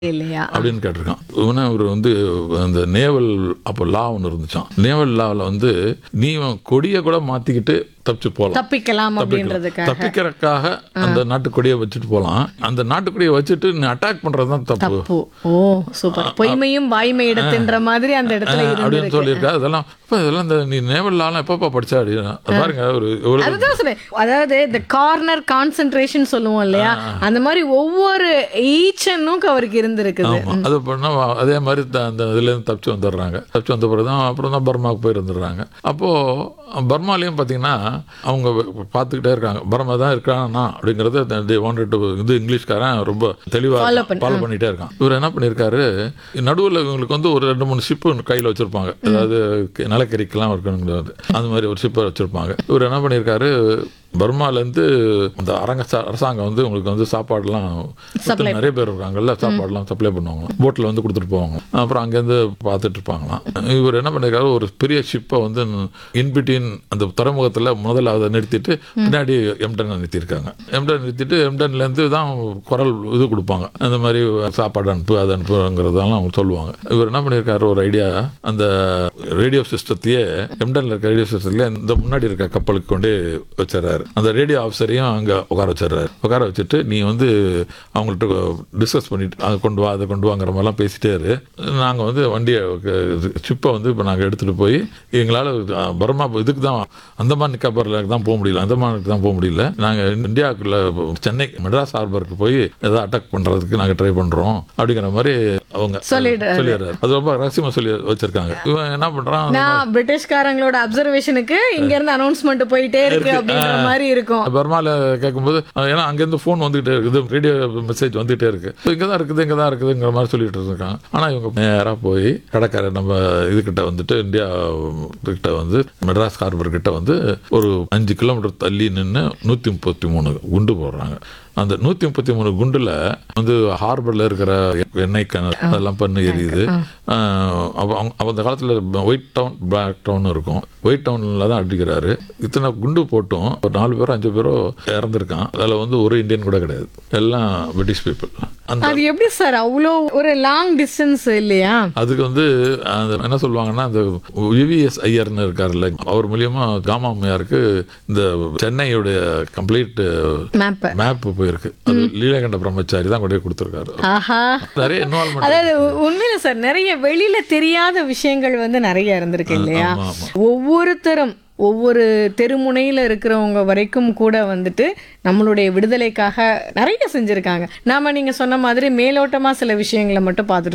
இல்லையா அப்படின்னு கேட்டிருக்கான் இவனை அவர் வந்து அந்த நேவல் அப்போ லா ஒன்று இருந்துச்சான் நேவல் லாவில் வந்து நீ உன் கொடியை கூட மாத்திக்கிட்டு தப்பிச்சு போகலாம் தப்பிக்கலாம் அப்படின்றதுக்காக தப்பிக்கிறதுக்காக அந்த நாட்டுக்கொடியை வச்சுட்டு போகலாம் அந்த நாட்டுக்கொடியை வச்சுட்டு நீ அட்டாக் பண்றது தான் தப்பு தப்பு ஓ சூப்பர் பொய்மையும் வாய்மை இடத்துன்ற மாதிரி அந்த இடத்துல அப்படின்னு இருந்திருக்கு சொல்லியிருக்கா அதெல்லாம் அப்ப இதெல்லாம் இந்த நீ நேவல் லாலாம் எப்பப்பா படிச்சா அப்படின்னா அது பாருங்க ஒரு ஒரு அதுதான் சொன்னேன் அதாவது இந்த கார்னர் கான்சென்ட்ரேஷன் சொல்லுவோம் இல்லையா அந்த மாதிரி ஒவ்வொரு ஈச்சனும் அவருக்கு இருந்திருக்குது ஆமா அது பண்ணா அதே மாதிரி த- அந்த இதுலேருந்து தப்பிச்சு வந்துடுறாங்க தப்பிச்சு வந்த பிறகு தான் அப்புறம் தான் பர்மாவுக்கு போய் இருந்துடுறாங்க அப்போது பர்மாலையும் பார்த்தீங்கன்னா அவங்க பார்த்துக்கிட்டே இருக்காங்க பர்மா தான் இருக்கானா அப்படிங்கிறத வாண்டட் இது இங்கிலீஷ்காரன் ரொம்ப தெளிவாக Follow பண்ணி- ஃபாலோ பண்ணிட்டே இருக்கான் இவர் என்ன பண்ணியிருக்காரு நடுவில் இவங்களுக்கு வந்து ஒரு ரெண்டு மூணு ஷிப்பு கையில் வச்சிருப்பாங்க அதாவது நிலக்கரிக்கெல்லாம் இருக்கணுங்கிறது அந்த மாதிரி ஒரு ஷிப்பை வச்சிருப்பாங்க இவர் என்ன பண்ணியிருக்காரு பர்மாலேருந்து அந்த அரங்க ச- அரசாங்கம் வந்து உங்களுக்கு வந்து சாப்பாடுலாம் Supply. நிறைய பேர் இருக்காங்கல்ல சாப்பாடுலாம் சப்ளை பண்ணுவாங்க போட்டில் வந்து கொடுத்துட்டு போவாங்க அப்புறம் அங்கேருந்து பார்த்துட்டு இருப்பாங்களாம் இவர் என்ன பண்ணியிருக்காரு ஒரு பெரிய ஷிப்பை வந்து இன்பிட்வீன் அந்த துறைமுகத்தில் முதல்ல அதை நிறுத்திட்டு பின்னாடி எம்டன் நிறுத்தியிருக்காங்க எம்டன் நிறுத்திட்டு எம்டன்லேருந்து தான் குரல் இது கொடுப்பாங்க அந்த மாதிரி சாப்பாடு அனுப்பு அதை அனுப்புங்கிறதெல்லாம் அவங்க சொல்லுவாங்க இவர் என்ன பண்ணியிருக்காரு ஒரு ஐடியா அந்த ரேடியோ சிஸ்டத்தையே எம்டன்ல இருக்க ரேடியோ சிஸ்டத்துல இந்த முன்னாடி இருக்க கப்பலுக்கு கொண்டே வச்சிடறாரு அந்த ரேடியோ ஆஃபீஸரையும் அங்கே உட்கார வச்சிடுறாரு உட்கார வச்சுட்டு நீ வந்து அவங்கள்ட்ட டிஸ்கஸ் பண்ணிட்டு அதை கொண்டு வா அதை கொண்டு வாங்குற மாதிரிலாம் பேசிட்டே இரு நாங்கள் வந்து வண்டியை ஷிப்பை வந்து இப்போ நாங்கள் எடுத்துகிட்டு போய் எங்களால் பர்மா இதுக்கு தான் அந்தமான் நிக்காபரில் தான் போக முடியல அந்தமானுக்கு தான் போக முடியல நாங்கள் இந்தியாவுக்குள்ள சென்னை மெட்ராஸ் ஹார்பருக்கு போய் ஏதாவது அட்டாக் பண்ணுறதுக்கு நாங்கள் ட்ரை பண்ணுறோம் அப்படிங்கிற மாதிரி அவங்க சொல்லிடுறாரு. சொல்லிடுறாரு அது ரொம்ப ரகசியமாக சொல்லி வச்சிருக்காங்க இவன் என்ன பண்ணுறான் நான் பிரிட்டிஷ்காரங்களோட அப்சர்வேஷனுக்கு இங்க இருந்து அனௌன்ஸ்மெண்ட் போயிட்டே இருக்கு அப்படின்ற மாதிரி இருக்கும் பர்மால கேட்கும்போது அஹ், ஏன்னா அங்கேருந்து ஃபோன் வந்துகிட்டே இருக்குது ரேடியோ மெசேஜ் வந்துகிட்டே இருக்கு இங்கே தான் இருக்குது இங்கே தான் இருக்குதுங்கிற மாதிரி சொல்லிட்டு இருக்காங்க ஆனால் இவங்க நேராக போய் கடற்கரை நம்ம இதுகிட்ட வந்துட்டு இந்தியா கிட்ட வந்து மெட்ராஸ் ஹார்பர் கிட்ட வந்து ஒரு அஞ்சு கிலோமீட்டர் தள்ளி நின்று நூற்றி முப்பத்தி மூணு குண்டு போடுறாங்க அந்த நூற்றி முப்பத்தி மூணு குண்டில் வந்து ஹார்பரில் இருக்கிற எண்ணெய் கிணறு அதெல்லாம் பண்ணு எரியுது அஹ், அப்ப அவங்க- அப்ப அந்த காலத்தில் ஒயிட் டவுன் பிளாக் டவுன் இருக்கும் ஒயிட் டவுனில் தான் அடிக்கிறாரு இத்தனை குண்டு போட்டும் ஒரு நாலு பேரோ அஞ்சு பேரோ இறந்துருக்கான் அதில் வந்து ஒரு இந்தியன் கூட கிடையாது எல்லாம் பிரிட்டிஷ் பீப்புள் அந்த அது எப்படி சார் அவ்வளோ ஒரு லாங் டிஸ்டன்ஸ் இல்லையா அதுக்கு வந்து அந்த என்ன சொல்லுவாங்கன்னா அந்த விவிஎஸ் ஐயர்னு இருக்காருல்ல அவர் மூலியமா காமாமையாருக்கு இந்த சென்னையுடைய கம்ப்ளீட் மேப் மேப் போயிருக்கு அது லீலகண்ட பிரம்மச்சாரி தான் கொண்டு போய் கொடுத்துருக்காரு ஆஹா நிறைய இன்வால்மெண்ட் அதாவது உ- உண்மையில சார் நிறைய வெளியில தெரியாத விஷயங்கள் வந்து நிறைய இருந்திருக்கு இல்லையா ஆமா, ஆமா. ஒவ்வொருத்தரும் ஒவ்வொரு தெருமுனையில இருக்கிறவங்க வரைக்கும் கூட வந்துட்டு நம்மளுடைய விடுதலைக்காக நிறைய செஞ்சிருக்காங்க நாம நீங்க சொன்ன மாதிரி மேலோட்டமா சில விஷயங்களை மட்டும் பார்த்துட்டு